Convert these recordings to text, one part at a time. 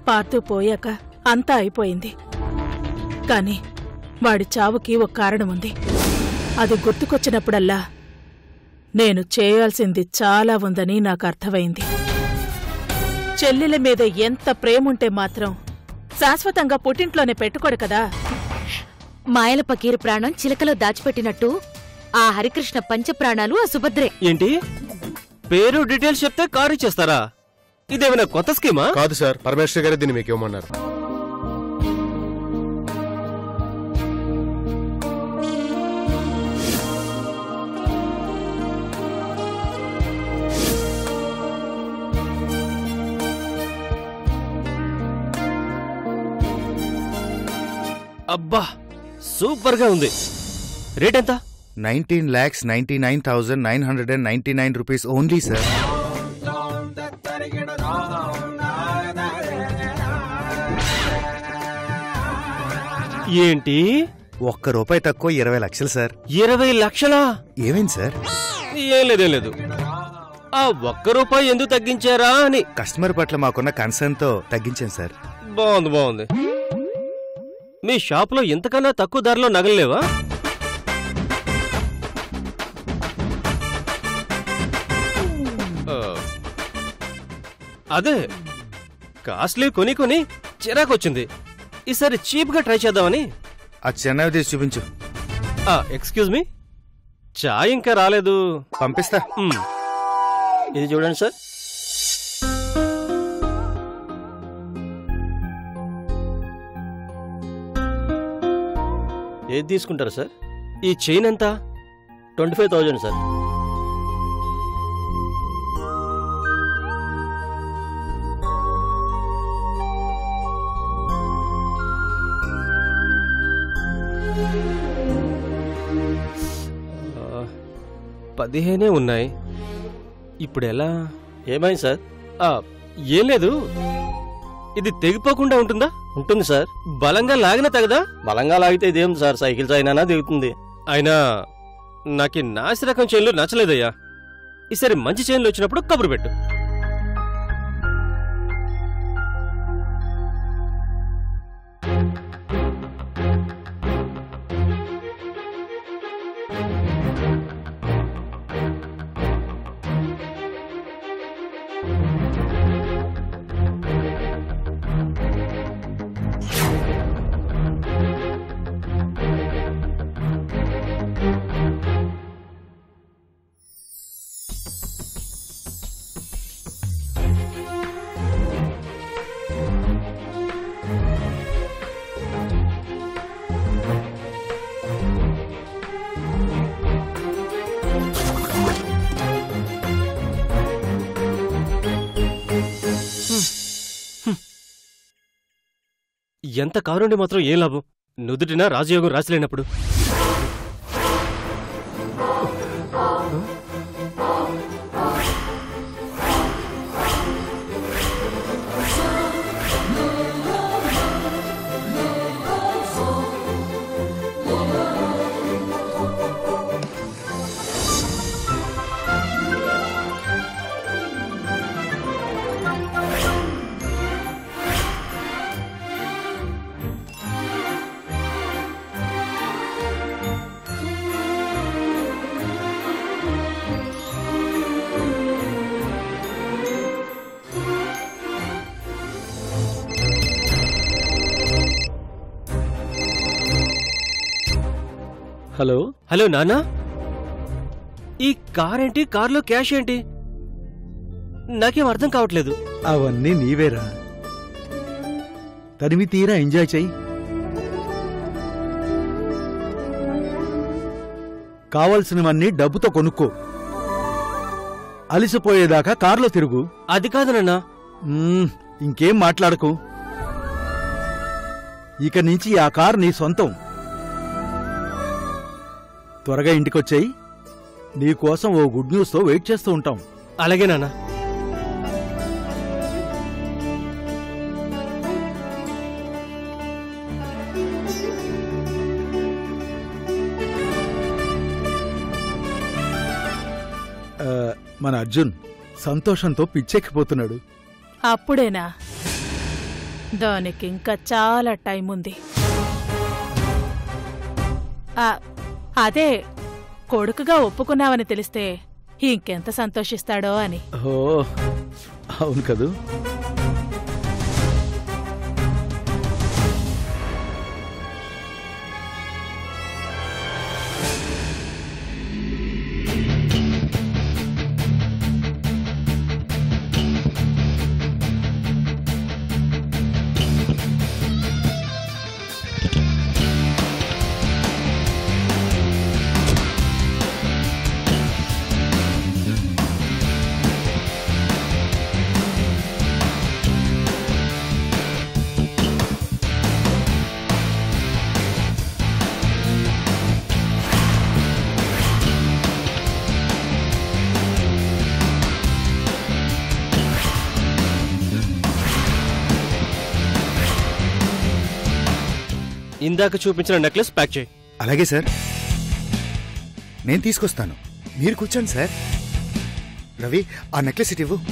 పార్థు పోయాక అంతా అయిపోయింది కాని వాడి చావుకి ఒక కారణముంది అది గుర్తుకొచ్చినప్పుడల్లా నేను చేయాల్సింది చాలా ఉందని నాకు అర్థమైంది చెల్లెల మీద ఎంత ప్రేముంటే మాత్రం శాశ్వతంగా పుట్టింట్లోనే పెట్టుకోడు కదా మాయల పకీరు ప్రాణం చిలకలో దాచిపెట్టినట్టు ఆ హరికృష్ణ పంచప్రాణాలు ఆ సుభద్రే ఏంటి పేరు డీటెయిల్స్ చెప్తే కారు ఇచ్చేస్తారా ఇదేమైనా కొత్త స్కీమా కాదు సార్ పరమేశ్వర్ గారే దీన్ని మీకు ఇవ్వమన్నారు అబ్బా సూపర్ గా ఉంది రేట్ ఎంత nineteen lakhs ninety nine thousand nine hundred and ninety nine rupees only sir ఏంటి ఒక్క రూపాయి తక్కువ ఇరవై లక్షలు సార్ ఇరవై లక్షలా ఏమైంది సార్ ఏం లేదేం లేదు ఆ ఒక్క రూపాయి ఎందుకు తగ్గించారా అని కస్టమర్ పట్ల మాకున్న కన్సర్న్ తో తగ్గించాను సార్ బాగుంది బాగుంది మీ షాప్లో ఇంతకన్నా తక్కువ ధరలో నగలేవా అదే కాస్ట్లీ కొని కొని చిరాకొచ్చింది ఈసారి చీప్గా ట్రై చేద్దామని ఆ చెన్నై తీసి చూపించు ఎక్స్క్యూజ్ మీ చాయ్ ఇంకా రాలేదు పంపిస్తా మ్మ్. ఇది చూడండి సార్ ఏది తీసుకుంటారు సార్ ఈ చైన్ ఎంత ట్వంటీ ఫైవ్ థౌజండ్ సార్ ఆ, పదిహేనే ఉన్నాయి ఇప్పుడు ఎలా ఏమైంది సార్ ఆ, ఏం లేదు ఇది తెగిపోకుండా ఉంటుందా ఉంటుంది సార్ బలంగా లాగినా తగదా బలంగా లాగితే ఇదేం సార్ సైకిల్స్ అయినా దిగుతుంది అయినా నాకు ఈ నాసి రకం చైన్లు నచ్చలేదయ్యా ఈసారి మంచి చైన్లు వచ్చినప్పుడు కబురు పెట్టు ఎంత కారుండి మాత్రం ఏం లాభం నుదుటిన రాజయోగం రాసిలేనప్పుడు హలో హలో నానా ఈ కార్ ఏంటి కార్లో క్యాష్ ఏంటి నాకేం అర్థం కావట్లేదు అవన్నీ నీవేరా తనివి తీరా ఎంజాయ్ చెయ్యి కావలసినవన్నీ డబ్బుతో కొనుక్కో అలిసిపోయేదాకా కార్లో తిరుగు అది కాదు నాన్నా మ్మ్, ఇంకేం మాట్లాడకు ఇక నుంచి ఆ కార్ నీ సొంతం త్వరగా ఇంటికొచ్చాయి నీకోసం ఓ గుడ్ న్యూస్తో వెయిట్ చేస్తూ ఉంటాం అలాగే నాన్న ఆ, మన అర్జున్ సంతోషంతో పిచ్చెక్కిపోతున్నాడు అప్పుడేనా దానికి ఇంకా చాలా టైం ఉంది ఆ, అదే కొడుకుగా ఒప్పుకున్నావని తెలిస్తే ఇంకెంత సంతోషిస్తాడో అని ఓ అవును కదూ ఇందాక చూపించిన నెక్లెస్ ప్యాక్ చేయి అలాగే సార్ నేను తీసుకొస్తాను మీరు కూర్చోండి సార్ రవి ఆ నెక్లెస్ ఇటు ఇవ్వు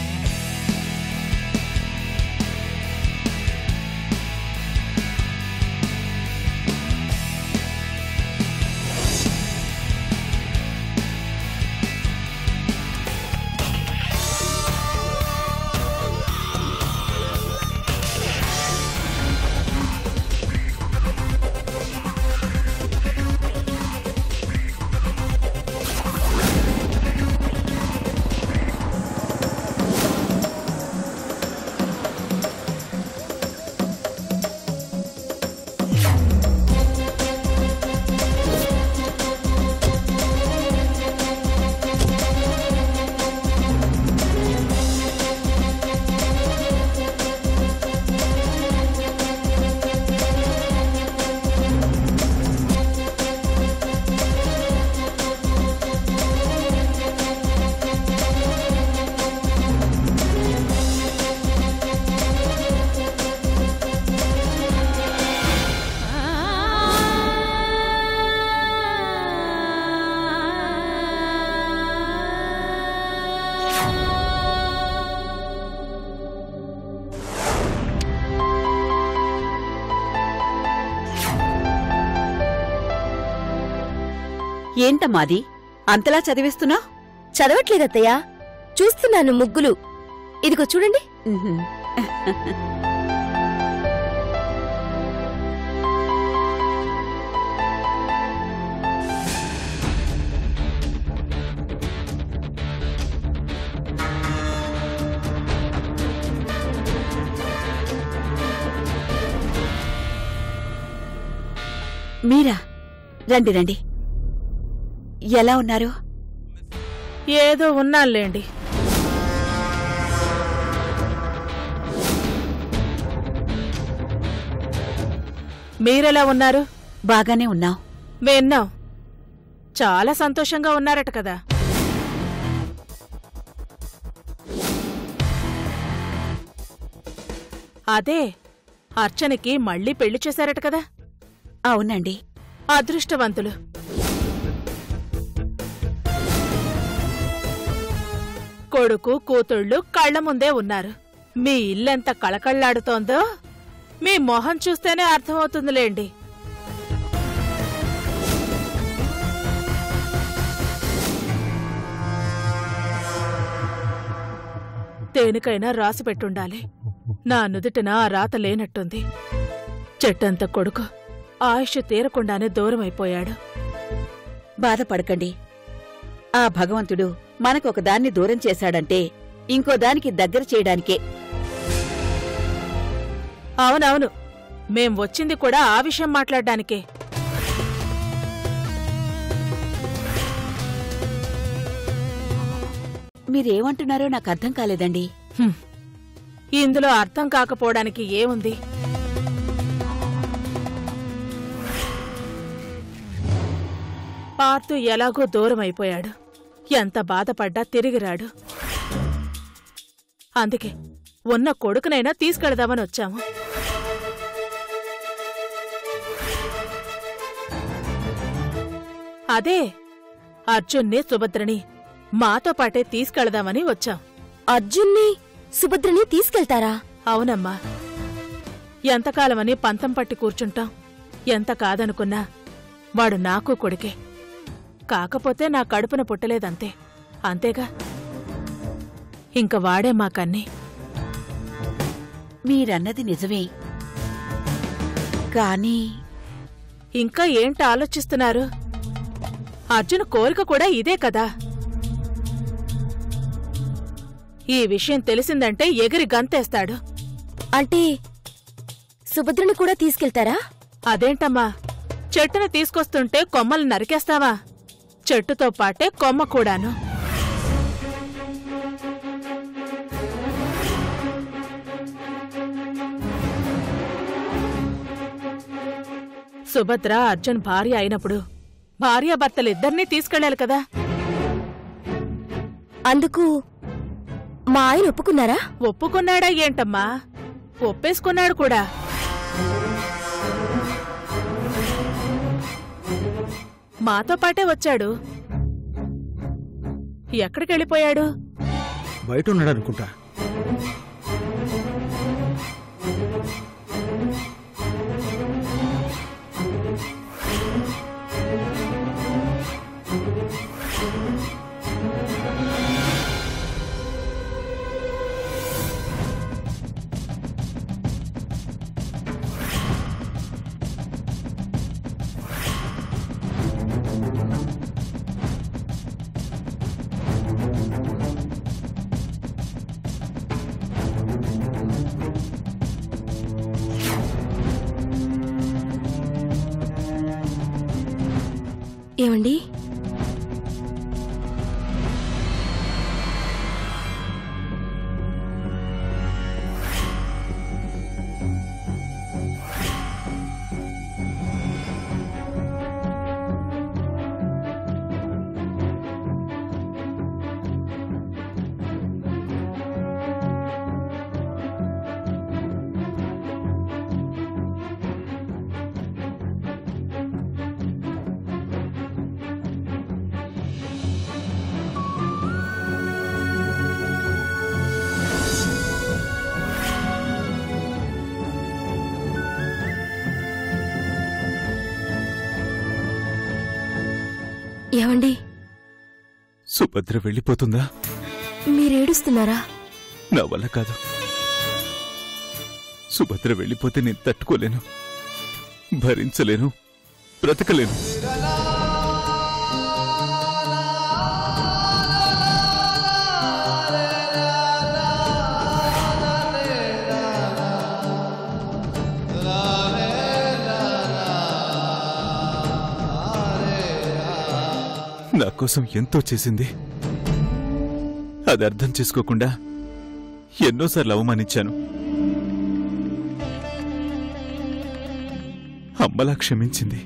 ఏంటమ్మాది అంతలా చదివిస్తున్నా చదవట్లేదత్తయ్యా చూస్తున్నాను ముగ్గులు ఇదిగో చూడండి మీరా రండి రండి ఎలా ఉన్నారు ఏదో ఉన్నానులేండి మీరెలా ఉన్నారు బాగానే ఉన్నావు విన్నాం చాలా సంతోషంగా ఉన్నారట కదా అదే అర్చనకి మళ్ళీ పెళ్లి చేశారట కదా అవునండి అదృష్టవంతులు కొడుకు కూతుళ్ళు కళ్ళ ముందే ఉన్నారు మీ ఇల్లెంత కళకళ్లాడుతోందో మీ మొహం చూస్తేనే అర్థమవుతుందిలేండి దేనికైనా రాసి పెట్టుండాలి నా నుదుటిన ఆ రాత లేనట్టుంది చెట్టంత కొడుకు ఆయుష్ తీరకుండానే దూరమైపోయాడు బాధపడకండి ఆ భగవంతుడు మనకొక దాన్ని దూరం చేశాడంటే ఇంకో దానికి దగ్గర చేయడానికే అవునవును మేం వచ్చింది కూడా ఆ విషయం మాట్లాడ్డానికే మీరేమంటున్నారో నాకు అర్థం కాలేదండి హ్మ్. ఇందులో అర్థం కాకపోవడానికి ఏముంది పార్తు ఎలాగో దూరం అయిపోయాడు ఎంత బాధపడ్డా తిరిగిరాడు అందుకే ఉన్న కొడుకునైనా తీసుకెళదామని వచ్చాము అదే అర్జున్ని సుభద్రని మాతో పాటే తీసుకెళదామని వచ్చాం అర్జున్ని సుభద్రని తీసుకెళ్తారా అవునమ్మా ఎంతకాలమని పంతం పట్టి కూర్చుంటాం ఎంత కాదనుకున్నా వాడు నాకు కొడుకే కాకపోతే నా కడుపున పుట్టలేదంతే అంతేగా ఇంక వాడే మా కన్నీ మీరన్నది నిజమే కానీ ఇంకా ఏంటి ఆలోచిస్తున్నారు అర్జున్ కోరిక కూడా ఇదే కదా ఈ విషయం తెలిసిందంటే ఎగిరి గంతేస్తాడు అంటే సుభద్రని కూడా తీసుకెళ్తారా అదేంటమ్మా చెట్టును తీసుకొస్తుంటే కొమ్మలు నరికేస్తావా చెట్టుతో పాటే కొమ్మ కూడాను సుభద్ర అర్జున్ భార్య అయినప్పుడు భార్యాభర్తలిద్దరినీ తీసుకెళ్ళాలి కదా అందుకు మా ఆయన ఒప్పుకున్నారా ఒప్పుకున్నాడా ఏంటమ్మా ఒప్పేసుకున్నాడు కూడా మాతో పాటే వచ్చాడు ఎక్కడికి వెళ్ళిపోయాడు బయట ఉన్నాడు అనుకుంటా ఏమండి ఏమండి సుభద్ర వెళ్ళిపోతుందా మీరేడుస్తున్నారా నా వల్ల కాదు సుభద్ర వెళ్ళిపోతే నేను తట్టుకోలేను భరించలేను బ్రతకలేను నా కోసం ఎంతో చేసింది అది అర్థం చేసుకోకుండా ఎన్నోసార్లు అవమానించాను అమ్మలా క్షమించింది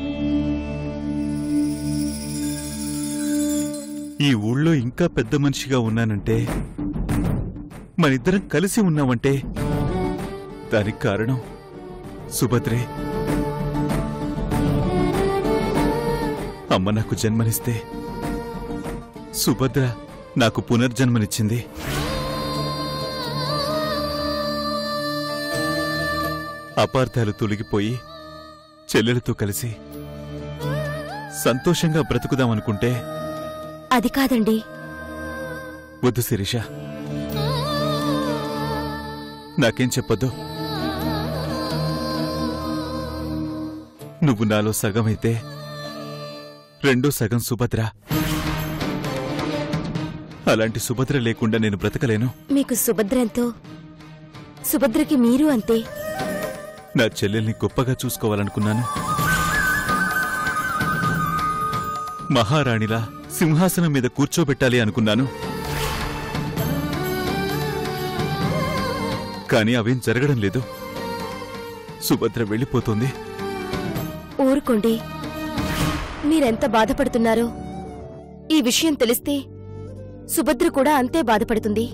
ఈ ఊళ్ళో ఇంకా పెద్ద మనిషిగా ఉన్నానంటే మనిద్దరం కలిసి ఉన్నామంటే దానికి కారణం సుభద్రే అమ్మ నాకు జన్మనిస్తే సుభద్ర నాకు పునర్జన్మనిచ్చింది అపార్థాలు తొలగిపోయి చెల్లెలతో కలిసి సంతోషంగా బ్రతుకుదామనుకుంటే అది కాదండి వద్దు శిరీష నాకేం చెప్పొద్దు నువ్వు నాలో సగమైతే రెండో సగం సుభద్ర అలాంటి సుభద్ర లేకుండా నేను బ్రతకలేను మీకు సుభద్ర ఎంతో సుభద్రకి మీరు అంతే నా చెల్లెల్ని గొప్పగా చూసుకోవాలనుకున్నాను మహారాణిలా సింహాసనం మీద కూర్చోబెట్టాలి అనుకున్నాను కానీ అవేం జరగడం లేదు సుభద్ర వెళ్ళిపోతుంది ఊరుకోండి మీరెంత బాధపడుతున్నారో ఈ విషయం తెలిస్తే సుభద్ర కూడా అంతే బాధపడుతుంది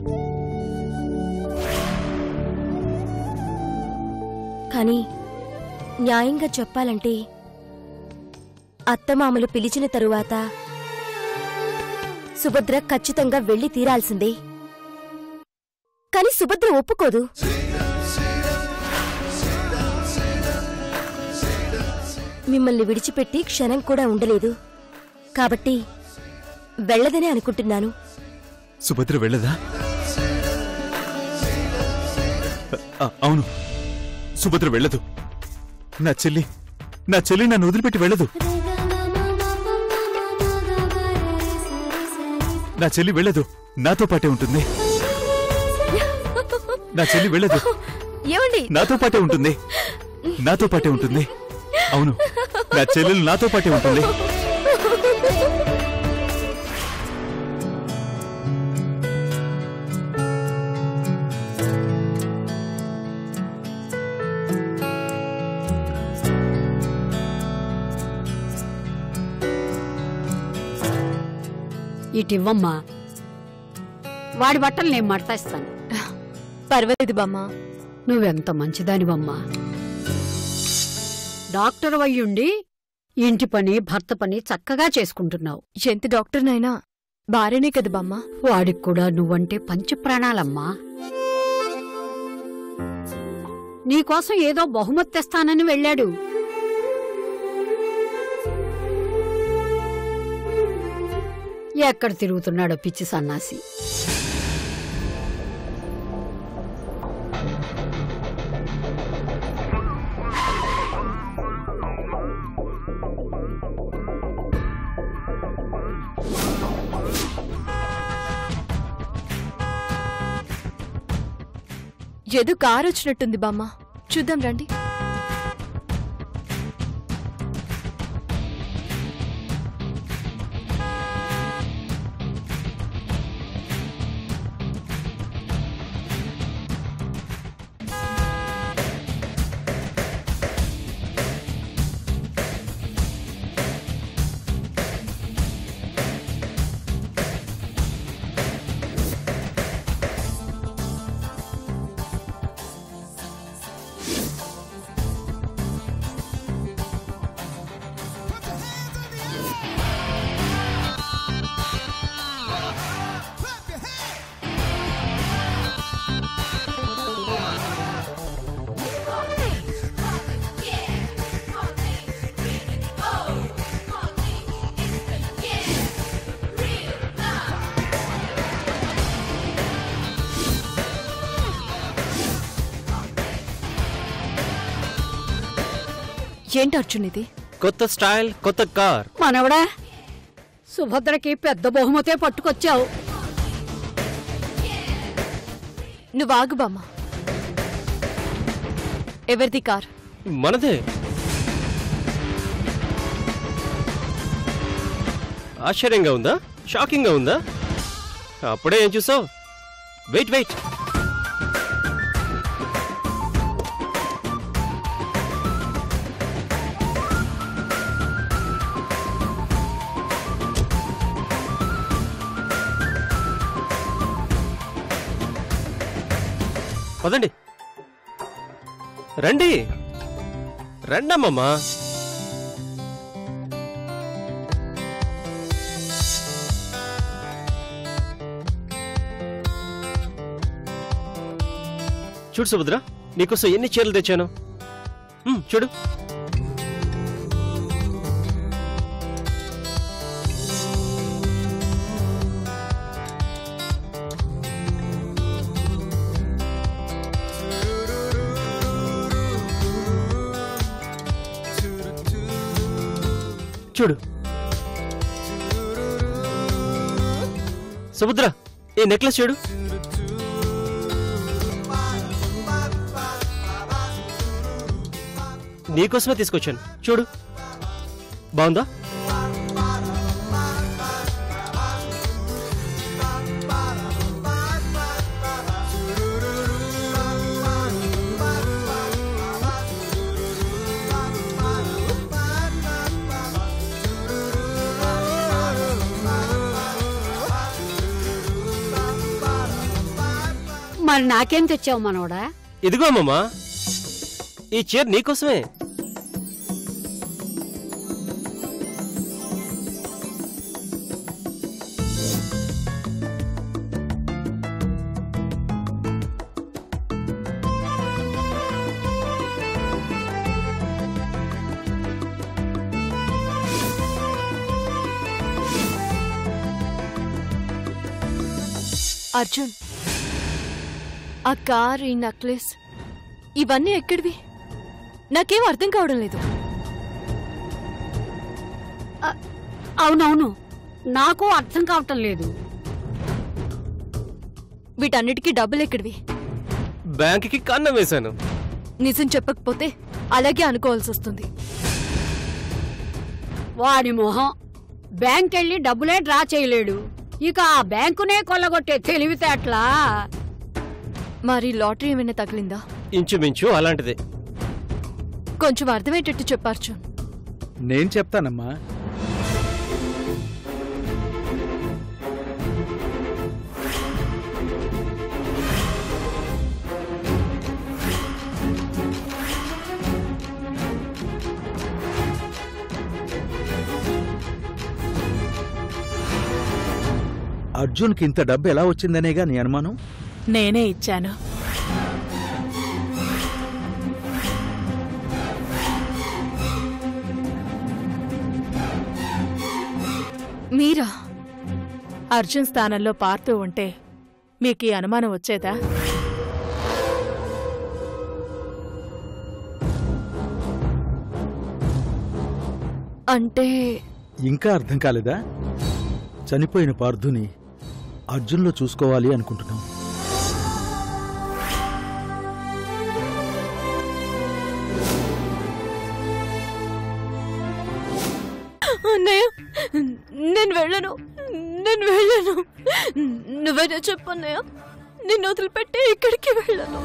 కానీ న్యాయంగా చెప్పాలంటే అత్తమామలు పిలిచిన తరువాత సుభద్ర ఖచ్చితంగా వెళ్లి తీరాల్సిందే కాని సుభద్ర ఒప్పుకోదు మిమ్మల్ని విడిచిపెట్టి క్షణం కూడా ఉండలేదు కాబట్టి వెళ్ళదనే అనుకుంటున్నాను సుభద్ర వెళ్ళదా అ- అవును సుభద్ర వెళ్ళదు నా చెల్లి నా చెల్లి నన్ను వదిలిపెట్టి వెళ్ళదు నా చెల్లి వెళ్ళదు నాతో పాటే ఉంటుంది నా చెల్లి వెళ్ళదు ఏమండి నాతో పాటే ఉంటుంది నాతో పాటే ఉంటుంది అవును నా చెల్లెలు నాతో పాటే ఉంటుంది ఇటివ్వమ్మా వాడి బట్టలు నేను మడతాస్తాను పర్వాలేదు బామ్మ నువ్వెంత మంచిదానివమ్మా డాక్టర్ అయ్యుండి ఇంటి పని భర్త పని చక్కగా చేసుకుంటున్నావు ఎంత డాక్టర్నైనా భార్యనే కదా బామ్మ వాడికి కూడా నువ్వంటే పంచప్రాణాలమ్మా నీకోసం ఏదో బహుమతి తెస్తానని వెళ్ళాడు ఎక్కడ తిరుగుతున్నాడో పిచ్చి సన్నాసి ఏదో కారు వచ్చినట్టుంది బామ్మ చూద్దాం రండి ఏంటి అర్జున్ ఇది కొత్త స్టైల్ కొత్త కార్ మనవడా సుభద్రకి పెద్ద బహుమతే పట్టుకొచ్చావు నువ్వు ఆగు బామ్మ ఎవరిది కార్ మనదే ఆశ్చర్యంగా ఉందా షాకింగ్గా ఉందా అప్పుడే ఏం చూసావు వెయిట్ వెయిట్ పదండి రండి రండమ్మమ్మా చూడు సుభద్ర నీకోసం ఎన్ని చీరలు తెచ్చాను ఉమ్, చూడు చూడు సుభద్ర ఈ నెక్లెస్ చూడు నీకోసమే తీసుకొచ్చాను చూడు బాగుందా మరి నాకేం తెచ్చావు మనవడా ఇదిగో అమ్మమ్మా ఈ చీర నీకోసమే అర్జున్ ఆ కార్ ఈ నెక్లెస్ ఇవన్నీ ఎక్కడివి నాకేం అర్థం కావడం లేదు అవునవును నాకు అర్థం కావటం లేదు వీటన్నిటికీ డబ్బులు ఎక్కడివి బ్యాంక్కి కన్నం వేశాను నిజం చెప్పకపోతే అలాగే అనుకోవాల్సి వస్తుంది వాడి మొహం బ్యాంక్ వెళ్ళి డబ్బులే డ్రా చేయలేడు ఇక ఆ బ్యాంకునే కొల్లగొట్టే తెలివితేటలా మరి లాటరీ ఏమైనా తగిలిందా ఇంచుమించు అలాంటిదే కొంచెం అర్థమయ్యేటట్టు చెప్పు అర్జున్ నేను చెప్తానమ్మా అర్జున్కి ఇంత డబ్బు ఎలా వచ్చిందనేగా నీ అనుమానం నేనే ఇచ్చాను మీరా అర్జున్ స్థానంలో పార్తూ ఉంటే మీకు ఈ అనుమానం వచ్చేదా అంటే ఇంకా అర్థం కాలేదా చనిపోయిన పార్థుని అర్జున్లో చూసుకోవాలి అనుకుంటున్నాం అన్నయ్య నేను వెళ్ళను నేను వెళ్ళను నువ్వేనా చెప్పు అన్నయ్య నిన్ను వదిలిపెట్టి ఇక్కడికి వెళ్ళను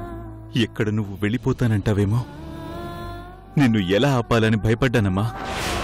ఎక్కడ నువ్వు వెళ్ళిపోతానంటావేమో నిన్ను ఎలా ఆపాలని భయపడ్డానమ్మా